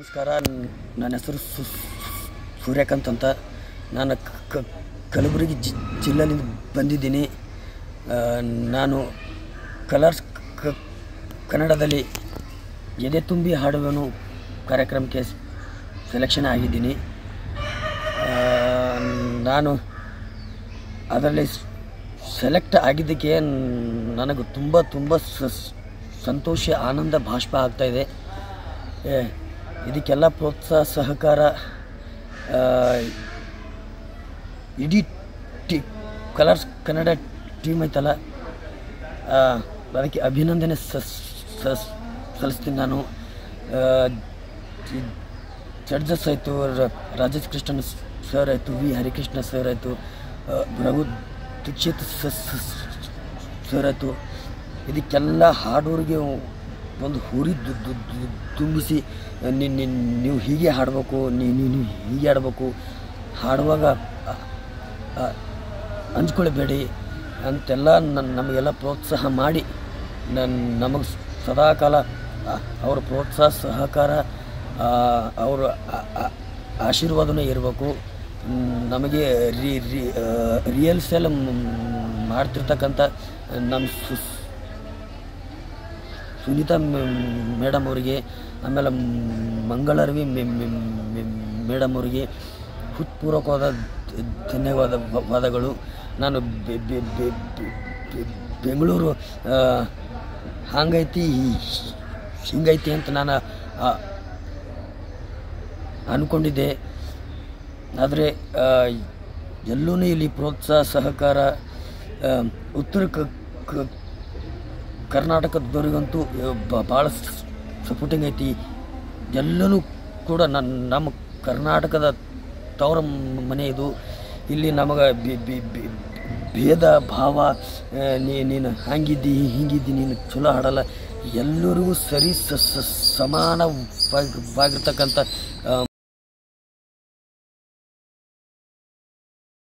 ನಮಸ್ಕಾರ ನ್- ನನ್ನ ಹೆಸರು ಸು- ಸೂರ್ಯಕಾಂತ್ ಅಂತ ನಾನು ಕ- ಕ- ಕಲಬುರಗಿ ಜಿ ಜಿಲ್ಲೆಯಿಂದ ಬಂದಿದ್ದೀನಿ ಆ, ನಾನು ಕಲರ್ಸ್ ಕ- ಕನ್ನಡದಲ್ಲಿ ಎದೆ ತುಂಬಿ ಹಾಡುವನು ಕಾರ್ಯಕ್ರಮಕ್ಕೆ ಸೆಲೆಕ್ಷನ್ ಆಗಿದ್ದೀನಿ ಆ, ನಾನು ಅದರಲ್ಲಿ ಸೆಲೆಕ್ಟ್ ಆಗಿದ್ದಕ್ಕೆ ನ್- ನನಗೆ ತುಂಬ ತುಂಬ ಸ- ಸಂತೋಷ ಆನಂದ ಬಾಷ್ಪ ಆಗ್ತಾಯಿದೆ ಏ, ಇದಕ್ಕೆಲ್ಲ ಪ್ರೋತ್ಸಾಹ ಸಹಕಾರ ಆ, ಇಡೀ ಟಿ ಕಲರ್ಸ್ ಕನ್ನಡ ಟೀಮ್ ಐತಲ್ಲ ಆ, ಅದಕ್ಕೆ ಅಭಿನಂದನೆ ಸ- ಸ- ಸಲ್ಲಿಸ್ತೀನಿ ನಾನು ಜಡ್ಜಸ್ ಆಯಿತು ರಾಜೇಶ್ ಕೃಷ್ಣನ್ ಸರ್ ಆಯಿತು ವಿ ಹರಿಕೃಷ್ಣ ಸರ್ ಆಯಿತು ರಘು ದೀಕ್ಷಿತ್ ಸರ್ ಆಯಿತು ಇದಕ್ಕೆಲ್ಲ ಹಾಡೋರಿಗೆ ಒಂದು ಹುರಿ ದು- ದು- ದು- ತುಂಬಿಸಿ ನಿ- ನಿ- ನೀವು ಹೀಗೆ ಹಾಡಬೇಕು ನೀವು ನೀವು ಹೀಗೆ ಹಾಡಬೇಕು ಹಾಡುವಾಗ ಆ, ಆ, ಹಂಚ್ಕೊಳ್ಬೇಡಿ ಅಂತೆಲ್ಲ ನನ್ನ ನಮಗೆಲ್ಲ ಪ್ರೋತ್ಸಾಹ ಮಾಡಿ ನನ್ನ ನಮಗೆ ಸದಾಕಾಲ ಆ, ಅವ್ರ ಪ್ರೋತ್ಸಾಹ ಸಹಕಾರ ಆ, ಅವರ ಆ- ಆ- ಆಶೀರ್ವಾದನೇ ಇರಬೇಕು ನಮಗೆ ರಿ ರಿಯಲ್ಸ್ ಎಲ್ಲ ಮಾಡ್ತಿರ್ತಕ್ಕಂಥ ನಮ್ಮ ಸು ಸುನೀತಾ ಮೇಡಮ್ ಅವರಿಗೆ ಆಮೇಲೆ ಮಂಗಳರವಿ ಮೇಡಮ್ ಅವರಿಗೆ ಹೃತ್ಪೂರ್ವಕವಾದ ಧನ್ಯವಾದ ವಾದಗಳು ನಾನು ಬೆ- ಬೆ- ಬೆ- ಬೆ- ಬೆ- ಬೆಂಗಳೂರು ಆ, ಹಂಗೈತಿ ಹಿಂಗೈತಿ ಅಂತ ನಾನು ಆ, ಅಂದ್ಕೊಂಡಿದ್ದೆ ಆದರೆ ಎಲ್ಲೂ ಇಲ್ಲಿ ಪ್ರೋತ್ಸಾಹ ಸಹಕಾರ ಆ, ಉತ್ತರ ಕ ಕ- ಕರ್ನಾಟಕದವರಿಗಂತೂ ಭಾಳ ಸಪೋರ್ಟಿಂಗ್ ಐತಿ ಎಲ್ಲನೂ ಕೂಡ ನನ್ನ ನಮ್ಮ ಕರ್ನಾಟಕದ ತವರ ಮನೆ ಇದು ಇಲ್ಲಿ ನಮಗೆ ಭೇದ ಭಾವ ಆ, ನೀ ನೀನು ಹಂಗಿದ್ದಿ ಹಿಂಗಿದ್ದಿ ನೀನು ಚಲೋ ಹಾಡಲ್ಲ ಎಲ್ಲರಿಗೂ ಸರಿ ಸ ಸ- ಸಮಾನವಾಗಿರ್ತಕ್ಕಂಥ ಆ,